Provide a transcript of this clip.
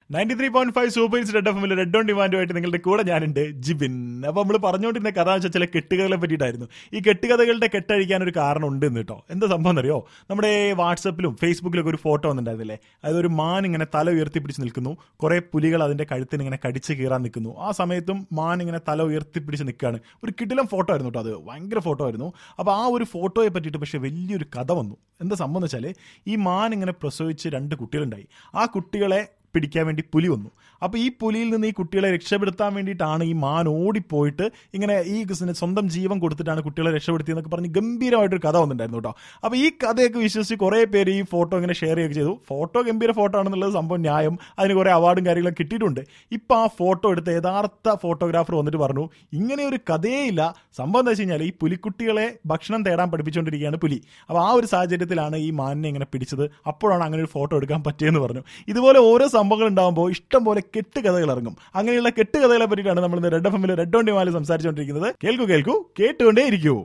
ninety three point five സൂപ്പേഴ്സ് Red F Red on ഡിമാൻഡുമായിട്ട് നിങ്ങളുടെ കൂടെ ഞാനുണ്ട് ജിബിൻ അപ്പോൾ നമ്മൾ പറഞ്ഞുകൊണ്ടിരുന്ന കഥ വെച്ചാൽ ചില കെട്ടുകഥകളെ പറ്റിയിട്ടായിരുന്നു ഈ കെട്ടുകഥകളുടെ കെട്ടഴിക്കാൻ ഒരു കാരണം ഉണ്ട് എന്ന് കേട്ടോ എന്താ സംഭവം എന്നറിയോ നമ്മുടെ വാട്സപ്പിലും ഫേസ്ബുക്കിലൊക്കെ ഒരു ഫോട്ടോ വന്നിട്ടുണ്ടായിരുന്നില്ലേ അതായത് ഒരു മാൻ ഇങ്ങനെ തല ഉയർത്തിപ്പിടിച്ച് നിൽക്കുന്നു കുറെ പുലികൾ അതിന്റെ കഴുത്തിന് ഇങ്ങനെ കടിച്ച് കീറാൻ നിൽക്കുന്നു ആ സമയത്തും മാൻ ഇങ്ങനെ തല ഉയർത്തിപ്പിടിച്ച് നിൽക്കുകയാണ് ഒരു കിടിലം ഫോട്ടോ ആയിരുന്നു കേട്ടോ അത് ഭയങ്കര ഫോട്ടോ ആയിരുന്നു അപ്പോൾ ആ ഒരു ഫോട്ടോയെ പറ്റിയിട്ട് പക്ഷേ വലിയൊരു കഥ വന്നു എന്താ സംഭവം എന്ന് വെച്ചാൽ ഈ മാൻ ഇങ്ങനെ പ്രസവിച്ച് രണ്ട് കുട്ടികളുണ്ടായി ആ കുട്ടികളെ പിടിക്കാൻ വേണ്ടി പുലി വന്നു അപ്പോൾ ഈ പുലിയിൽ നിന്ന് ഈ കുട്ടികളെ രക്ഷപ്പെടുത്താൻ വേണ്ടിയിട്ടാണ് ഈ മാൻ ഓടിപ്പോയിട്ട് ഇങ്ങനെ ഈ സ് സ്വന്തം ജീവൻ കൊടുത്തിട്ടാണ് കുട്ടികളെ രക്ഷപ്പെടുത്തിയെന്നൊക്കെ പറഞ്ഞ് ഗംഭീരമായിട്ടൊരു കഥ വന്നിട്ടുണ്ടായിരുന്നു കേട്ടോ അപ്പോൾ ഈ കഥയൊക്കെ വിശ്വസിച്ച് കുറേ പേര് ഈ ഫോട്ടോ ഇങ്ങനെ ഷെയർ ചെയ്യുകയൊക്കെ ചെയ്തു ഫോട്ടോ ഗംഭീര ഫോട്ടോ ആണെന്നുള്ളത് സംഭവം ന്യായം അതിന് കുറേ അവാർഡും കാര്യങ്ങളൊക്കെ കിട്ടിയിട്ടുണ്ട് ഇപ്പം ആ ഫോട്ടോ എടുത്ത യഥാർത്ഥ ഫോട്ടോഗ്രാഫർ വന്നിട്ട് പറഞ്ഞു ഇങ്ങനെ ഒരു കഥയേ ഇല്ല സംഭവം എന്താ വെച്ച് കഴിഞ്ഞാൽ ഈ പുലിക്കുട്ടികളെ ഭക്ഷണം തേടാൻ പഠിപ്പിച്ചുകൊണ്ടിരിക്കുകയാണ് പുലി അപ്പോൾ ആ ഒരു സാഹചര്യത്തിലാണ് ഈ മാനിനെ ഇങ്ങനെ പിടിച്ചത് അപ്പോഴാണ് അങ്ങനെ ഒരു ഫോട്ടോ എടുക്കാൻ പറ്റിയെന്ന് പറഞ്ഞു ഇതുപോലെ ഓരോ സംഭവങ്ങൾ ഉണ്ടാകുമ്പോൾ ഇഷ്ടം പോലെ കെട്ടുകഥകൾ ഇറങ്ങും അങ്ങനെയുള്ള കെട്ടുകഥകളെ പറ്റിയിട്ടാണ് നമ്മൾ ഇന്ന് റെഡ് എഫ് എമ്മിൽ റെഡ് ഓൺ ഡിമാലിൽ സംസാരിച്ചുകൊണ്ടിരിക്കുന്നത് കേൾക്കൂ കേൾക്കൂ കേട്ടുകൊണ്ടേ ഇരിക്കൂ